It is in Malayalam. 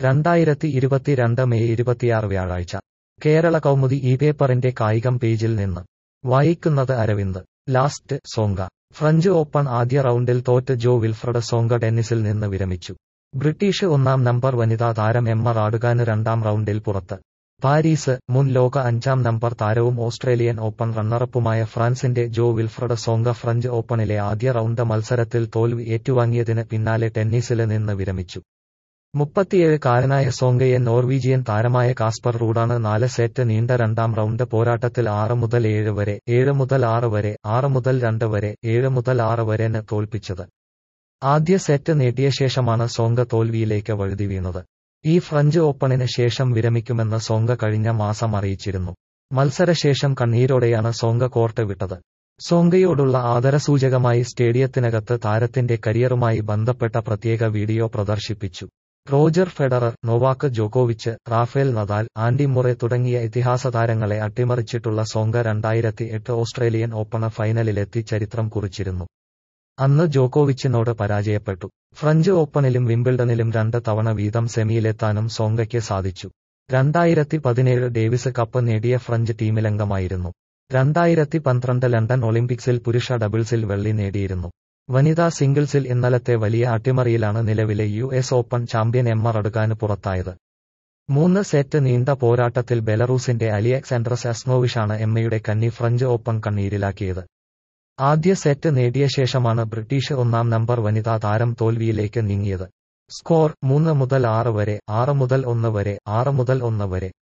രണ്ടായിരത്തി ഇരുപത്തിരണ്ട് മെയ് ഇരുപത്തിയാറ് വ്യാഴാഴ്ച കേരള കൗമുദി ഈ പേപ്പറിന്റെ കായികം പേജിൽ നിന്ന് വായിക്കുന്നത് Aravind last Tsonga French open ആദ്യ റൗണ്ടിൽ തോറ്റ് ജോ വിൽഫ്രഡ് സോങ്ക ടെന്നീസിൽ നിന്ന് വിരമിച്ചു ബ്രിട്ടീഷ് ഒന്നാം നമ്പർ വനിതാ താരം എമ്മ റാഡുകാന് രണ്ടാം റൗണ്ടിൽ പുറത്ത് പാരീസ് മുൻ ലോക അഞ്ചാം നമ്പർ താരവും ഓസ്ട്രേലിയൻ ഓപ്പൺ റണ്ണറപ്പുമായ ഫ്രാൻസിന്റെ ജോ വിൽഫ്രഡ് സോങ്ക ഫ്രഞ്ച് ഓപ്പണിലെ ആദ്യ റൗണ്ട് മത്സരത്തിൽ തോൽവി ഏറ്റുവാങ്ങിയതിന് പിന്നാലെ ടെന്നീസില് നിന്ന് വിരമിച്ചു മുപ്പത്തിയേഴ് കാരനായ സോങ്കയെ നോർവീജിയൻ താരമായ കാസ്പർ റൂഡാണ് നാല് സെറ്റ് നീണ്ട രണ്ടാം റൗണ്ട് പോരാട്ടത്തിൽ ആറ് മുതൽ ഏഴ് വരെ ഏഴ് മുതൽ ആറ് വരെ ആറ് മുതൽ രണ്ട് വരെ ഏഴ് മുതൽ ആറ് വരെന് തോൽപ്പിച്ചത് ആദ്യ സെറ്റ് നേടിയ ശേഷമാണ് സോങ്ക തോൽവിയിലേക്ക് വഴുതി വീണത് ഈ ഫ്രഞ്ച് ഓപ്പണിന് ശേഷം വിരമിക്കുമെന്ന് സോങ്ക കഴിഞ്ഞ മാസം അറിയിച്ചിരുന്നു മത്സരശേഷം കണ്ണീരോടെയാണ് സോങ്ക കോർട്ട് വിട്ടത് സോങ്കയോടുള്ള ആദരസൂചകമായി സ്റ്റേഡിയത്തിനകത്ത് താരത്തിന്റെ കരിയറുമായി ബന്ധപ്പെട്ട പ്രത്യേക വീഡിയോ പ്രദർശിപ്പിച്ചു റോജർ ഫെഡറർ നൊവാക്ക് ജോക്കോവിച്ച് റാഫേൽ നദാൽ ആൻഡി മുറെ തുടങ്ങിയ ഇതിഹാസ താരങ്ങളെ അട്ടിമറിച്ചിട്ടുള്ള സോങ്ക രണ്ടായിരത്തി എട്ട് ഓസ്ട്രേലിയൻ ഓപ്പൺ ഫൈനലിലെത്തി ചരിത്രം കുറിച്ചിരുന്നു അന്ന് ജോക്കോവിച്ചിനോട് പരാജയപ്പെട്ടു ഫ്രഞ്ച് ഓപ്പണിലും വിംബിൾഡണിലും രണ്ട് തവണ വീതം സെമിയിലെത്താനും സോങ്കയ്ക്ക് സാധിച്ചു രണ്ടായിരത്തി പതിനേഴ് ഡേവിസ് കപ്പ് നേടിയ ഫ്രഞ്ച് ടീമിലംഗമായിരുന്നു രണ്ടായിരത്തി പന്ത്രണ്ട് ലണ്ടൻ ഒളിമ്പിക്സിൽ പുരുഷ ഡബിൾസിൽ വെള്ളി നേടിയിരുന്നു വനിതാ സിംഗിൾസിൽ ഇന്നലത്തെ വലിയ അട്ടിമറിയിലാണ് നിലവിലെ U S open champion Emma റഡുകാന് പുറത്തായത് മൂന്ന് സെറ്റ് നീണ്ട പോരാട്ടത്തിൽ ബെലറൂസിന്റെ അലിയക്സാണ്ടർ സെസ്നോവിഷാണ് എമ്മയുടെ കന്നി ഫ്രഞ്ച് ഓപ്പൺ കണ്ണീരിലാക്കിയത് ആദ്യ സെറ്റ് നേടിയ ശേഷമാണ് ബ്രിട്ടീഷ് ഒന്നാം നമ്പർ വനിതാ താരം തോൽവിയിലേക്ക് നീങ്ങിയത് സ്കോർ മൂന്ന് മുതൽ ആറ് വരെ ആറ് മുതൽ ഒന്ന് വരെ ആറ് മുതൽ ഒന്ന് വരെ